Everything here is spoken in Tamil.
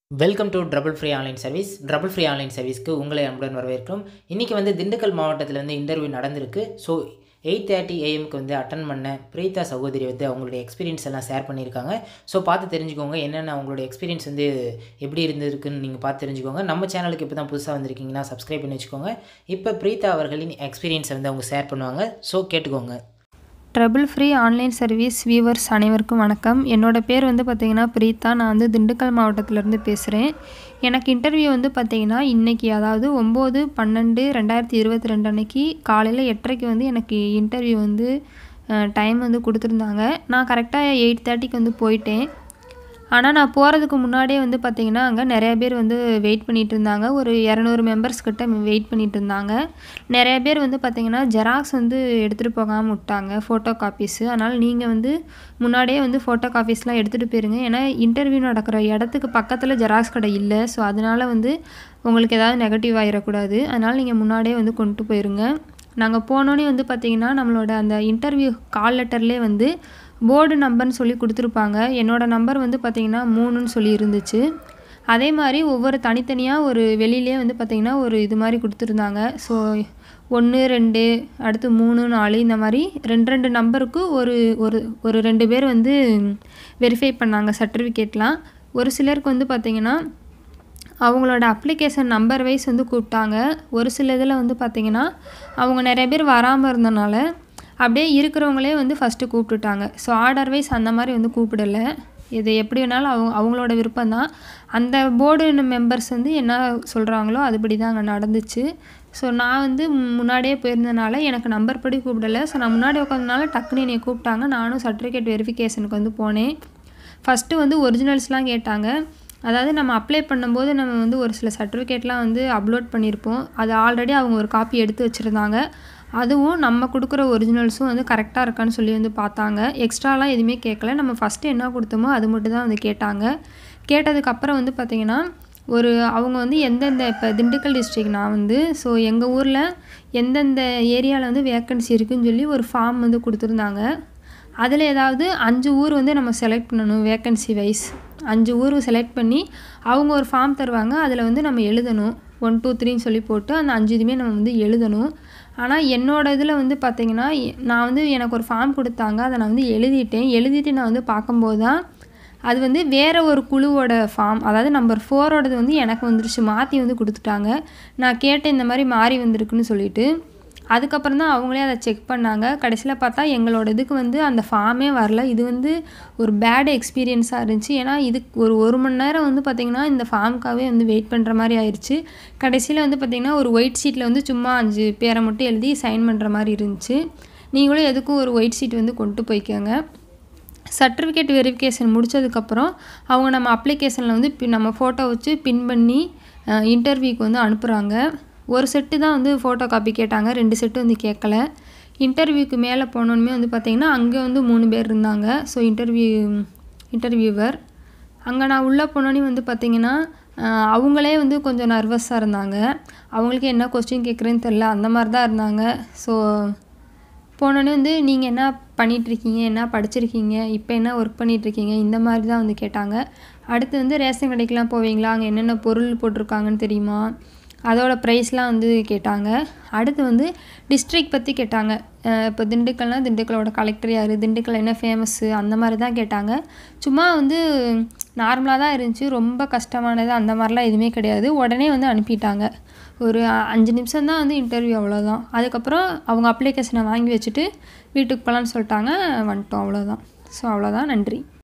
welcome to trouble free online service trouble free online சர்வீஸ்க்கு உங்களை அன்புடன் வரவேற்கிறோம் இன்றைக்கி வந்து திண்டுக்கல் மாவட்டத்தில் வந்து இன்டர்வியூ நடந்திருக்கு ஸோ எயிட் தேர்ட்டி ஏஎம்க்கு வந்து அட்டன் பண்ண பிரீதா சகோதரி வந்து அவங்களுடைய எக்ஸ்பீரியன்ஸ் எல்லாம் ஷேர் பண்ணியிருக்காங்க ஸோ பார்த்து தெரிஞ்சுக்கோங்க என்னென்ன அவங்களுடைய எக்ஸ்பீரியன்ஸ் வந்து எப்படி இருந்திருக்குன்னு நீங்கள் பார்த்து தெரிஞ்சுக்கோங்க நம்ம சேனலுக்கு இப்போ தான் புதுசாக வந்திருக்கீங்கன்னா சப்ஸ்கிரைப் பண்ணி வச்சுக்கோங்க இப்போ பிரீதா அவர்களின் எக்ஸ்பீரியன்ஸை வந்து அவங்க ஷேர் பண்ணுவாங்க ஸோ கேட்டுக்கோங்க trouble free online service viewers அனைவருக்கும் வணக்கம் என்னோட பேர் வந்து பார்த்திங்கன்னா பிரீதா நான் வந்து திண்டுக்கல் மாவட்டத்திலேருந்து பேசுகிறேன் எனக்கு இன்டர்வியூ வந்து பார்த்திங்கன்னா இன்றைக்கி அதாவது ஒம்பது பன்னெண்டு ரெண்டாயிரத்தி இருபத்தி ரெண்டு அன்னைக்கு காலையில் எட்டரைக்கு வந்து எனக்கு இன்டர்வியூ வந்து டைம் வந்து கொடுத்துருந்தாங்க நான் கரெக்டாக எயிட் தேர்ட்டிக்கு வந்து போயிட்டேன் ஆனால் நான் போகிறதுக்கு முன்னாடியே வந்து பார்த்திங்கன்னா அங்கே நிறைய பேர் வந்து வெயிட் பண்ணிகிட்டு இருந்தாங்க ஒரு இரநூறு மெம்பர்ஸ் கிட்ட வெயிட் பண்ணிகிட்டு இருந்தாங்க நிறைய பேர் வந்து பார்த்திங்கன்னா ஜெராக்ஸ் வந்து எடுத்துகிட்டு போகாமல் விட்டாங்க ஃபோட்டோ காப்பீஸு அதனால் நீங்கள் வந்து முன்னாடியே வந்து ஃபோட்டோ காப்பீஸ்லாம் எடுத்துகிட்டு போயிருங்க ஏன்னா இன்டர்வியூ நடக்கிற இடத்துக்கு பக்கத்தில் ஜெராக்ஸ் கடை இல்லை ஸோ அதனால் வந்து உங்களுக்கு ஏதாவது நெகட்டிவ் ஆகிடக்கூடாது அதனால் நீங்கள் முன்னாடியே வந்து கொண்டு போயிருங்க நாங்கள் போனோன்னே வந்து பார்த்திங்கன்னா நம்மளோட அந்த இன்டர்வியூ கால் லெட்டர்லேயே வந்து போர்டு நம்பர்னு சொல்லி கொடுத்துருப்பாங்க என்னோடய நம்பர் வந்து பார்த்திங்கன்னா மூணுன்னு சொல்லி இருந்துச்சு அதே மாதிரி ஒவ்வொரு தனித்தனியாக ஒரு வெளியிலே வந்து பார்த்திங்கன்னா ஒரு இது மாதிரி கொடுத்துருந்தாங்க ஸோ ஒன்று ரெண்டு அடுத்து மூணு நாலு இந்த மாதிரி ரெண்டு ரெண்டு நம்பருக்கு ஒரு ஒரு ஒரு ரெண்டு பேர் வந்து வெரிஃபை பண்ணாங்க சர்டிஃபிகேட்லாம் ஒரு சிலருக்கு வந்து பார்த்திங்கன்னா அவங்களோட அப்ளிகேஷன் நம்பர் வைஸ் வந்து கூப்பிட்டாங்க ஒரு சில இதில் வந்து பார்த்திங்கன்னா அவங்க நிறைய பேர் வராமல் இருந்தனால அப்படியே இருக்கிறவங்களே வந்து ஃபஸ்ட்டு கூப்பிட்டுட்டாங்க ஸோ ஆர்டர் வைஸ் அந்த மாதிரி வந்து கூப்பிடலை இது எப்படி வேணாலும் அவங்க அவங்களோட விருப்பம் தான் அந்த போர்டு மெம்பர்ஸ் வந்து என்ன சொல்கிறாங்களோ அதுபடி தான் அங்கே நடந்துச்சு ஸோ நான் வந்து முன்னாடியே போயிருந்தனால எனக்கு நம்பர் படி கூப்பிடலை ஸோ நான் முன்னாடி உட்காந்தனால டக்குன்னு என்னை கூப்பிட்டாங்க நானும் சர்டிஃபிகேட் வெரிஃபிகேஷனுக்கு வந்து போனேன் ஃபஸ்ட்டு வந்து ஒரிஜினல்ஸ்லாம் கேட்டாங்க அதாவது நம்ம அப்ளை பண்ணும்போது நம்ம வந்து ஒரு சில சர்டிஃபிகேட்லாம் வந்து அப்லோட் பண்ணியிருப்போம் அது ஆல்ரெடி அவங்க ஒரு காப்பி எடுத்து வச்சுருந்தாங்க அதுவும் நம்ம கொடுக்குற ஒரிஜினல்ஸும் வந்து கரெக்டாக இருக்கான்னு சொல்லி வந்து பார்த்தாங்க எக்ஸ்ட்ராலாம் எதுவுமே கேட்கல நம்ம ஃபஸ்ட்டு என்ன கொடுத்தோமோ அது மட்டும் தான் வந்து கேட்டாங்க கேட்டதுக்கப்புறம் வந்து பார்த்திங்கன்னா ஒரு அவங்க வந்து எந்தெந்த இப்போ திண்டுக்கல் டிஸ்ட்ரிக் நான் வந்து ஸோ எங்கள் ஊரில் எந்தெந்த ஏரியாவில் வந்து வேக்கன்சி இருக்குதுன்னு சொல்லி ஒரு ஃபார்ம் வந்து கொடுத்துருந்தாங்க அதில் ஏதாவது அஞ்சு ஊர் வந்து நம்ம செலக்ட் பண்ணணும் வேக்கன்சி வைஸ் அஞ்சு ஊர் செலக்ட் பண்ணி அவங்க ஒரு ஃபார்ம் தருவாங்க அதில் வந்து நம்ம எழுதணும் ஒன் டூ த்ரீன்னு சொல்லி போட்டு அந்த அஞ்சு இதுவுமே நம்ம வந்து எழுதணும் ஆனால் என்னோடய இதில் வந்து பார்த்திங்கன்னா நான் வந்து எனக்கு ஒரு ஃபார்ம் கொடுத்தாங்க அதை நான் வந்து எழுதிட்டேன் எழுதிட்டு நான் வந்து பார்க்கும்போது தான் அது வந்து வேறு ஒரு குழுவோட ஃபார்ம் அதாவது நம்பர் ஃபோரோடது வந்து எனக்கு வந்துருச்சு மாற்றி வந்து கொடுத்துட்டாங்க நான் கேட்டேன் இந்த மாதிரி மாறி வந்திருக்குன்னு சொல்லிட்டு அதுக்கப்புறம் தான் அவங்களே அதை செக் பண்ணாங்க கடைசியில் பார்த்தா எங்களோட இதுக்கு வந்து அந்த ஃபார்மே வரல இது வந்து ஒரு பேட் எக்ஸ்பீரியன்ஸாக இருந்துச்சு ஏன்னா இதுக்கு ஒரு ஒரு மணி நேரம் வந்து பார்த்திங்கன்னா இந்த ஃபார்முக்காகவே வந்து வெயிட் பண்ணுற மாதிரி ஆயிடுச்சு கடைசியில் வந்து பார்த்திங்கன்னா ஒரு ஒயிட் ஷீட்டில் வந்து சும்மா அஞ்சு பேரை மட்டும் எழுதி சைன் பண்ணுற மாதிரி இருந்துச்சு நீங்களும் எதுக்கும் ஒரு ஒயிட் ஷீட் வந்து கொண்டு போய்க்கோங்க சர்டிஃபிகேட் வெரிஃபிகேஷன் முடித்ததுக்கப்புறம் அவங்க நம்ம அப்ளிகேஷனில் வந்து நம்ம ஃபோட்டோ வச்சு பின் பண்ணி இன்டர்வியூக்கு வந்து அனுப்புகிறாங்க ஒரு செட்டு தான் வந்து ஃபோட்டோ காப்பி கேட்டாங்க ரெண்டு செட்டு வந்து கேட்கல இன்டர்வியூக்கு மேலே போனோன்னுமே வந்து பார்த்திங்கன்னா அங்கே வந்து மூணு பேர் இருந்தாங்க ஸோ இன்டர்வியூ இன்டர்வியூவர் அங்கே நான் உள்ளே போனோன்னே வந்து பார்த்திங்கன்னா அவங்களே வந்து கொஞ்சம் நர்வஸாக இருந்தாங்க அவங்களுக்கு என்ன கொஸ்டின் கேட்குறேன்னு தெரில அந்த மாதிரி தான் இருந்தாங்க ஸோ போனோடனே வந்து நீங்கள் என்ன பண்ணிகிட்ருக்கீங்க என்ன படிச்சிருக்கீங்க இப்போ என்ன ஒர்க் பண்ணிகிட்ருக்கீங்க இந்த மாதிரி தான் வந்து கேட்டாங்க அடுத்து வந்து ரேஷன் கடைக்கெலாம் போவீங்களா அங்கே என்னென்ன பொருள் போட்டிருக்காங்கன்னு தெரியுமா அதோட ப்ரைஸ்லாம் வந்து கேட்டாங்க அடுத்து வந்து டிஸ்ட்ரிக் பற்றி கேட்டாங்க இப்போ திண்டுக்கல்னால் திண்டுக்கலோட கலெக்டர் யார் திண்டுக்கல் என்ன ஃபேமஸ்ஸு அந்த மாதிரி தான் கேட்டாங்க சும்மா வந்து நார்மலாக தான் இருந்துச்சு ரொம்ப கஷ்டமானது அந்த மாதிரிலாம் எதுவுமே கிடையாது உடனே வந்து அனுப்பிட்டாங்க ஒரு அஞ்சு நிமிஷம் தான் வந்து இன்டர்வியூ அவ்வளோதான் அதுக்கப்புறம் அவங்க அப்ளிகேஷனை வாங்கி வச்சுட்டு வீட்டுக்கு போகலான்னு சொல்லிட்டாங்க வந்துட்டோம் அவ்வளோதான் ஸோ அவ்வளோதான் நன்றி